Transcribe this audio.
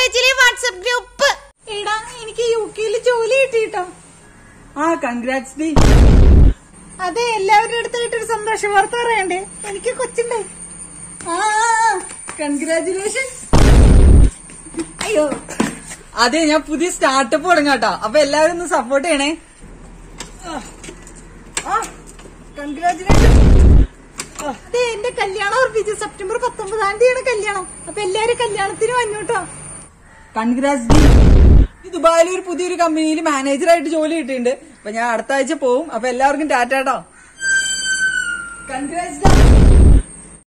കോളേജിലെ WhatsApp group എടാ എനിക്ക് യു കെയിൽ ജോലി കിട്ടിട്ടോ ആ കൺഗ്രാറ്റ്സ് ഡി അതെ എല്ലാവരുടെ അടുത്തായിട്ടൊരു സന്തോഷ വാർത്ത പറയണ്ടേ എനിക്ക് കൊച്ചുണ്ടായി ആ കൺഗ്രാറ്റുലേഷൻ അയ്യോ അതെ ഞാൻ പുതിയ സ്റ്റാർട്ടപ്പ് തുടങ്ങാട്ടോ അപ്പൊ എല്ലാവരും ഒന്ന് സപ്പോർട്ട് ചെയ്യണേ കൺഗ്രാറ്റുലേഷൻ അതെ എന്റെ കല്യാണം ഉറപ്പിച്ചു സെപ്റ്റംബർ പത്തൊമ്പതാം തീയതിയാണ് കല്യാണം അപ്പൊ എല്ലാരും കല്യാണത്തിന് വന്നൂട്ടോ കൺഗ്രാറ്റ്സ് ഡി ഈ ദുബായിൽ ഒരു പുതിയൊരു കമ്പനിയിൽ മാനേജറായിട്ട് ജോലി കിട്ടിയിട്ടുണ്ട് അപ്പൊ ഞാൻ അടുത്ത ആഴ്ച പോവും അപ്പൊ എല്ലാവർക്കും ടാറ്റാട്ടോ കൺഗ്രാറ്റ്സ്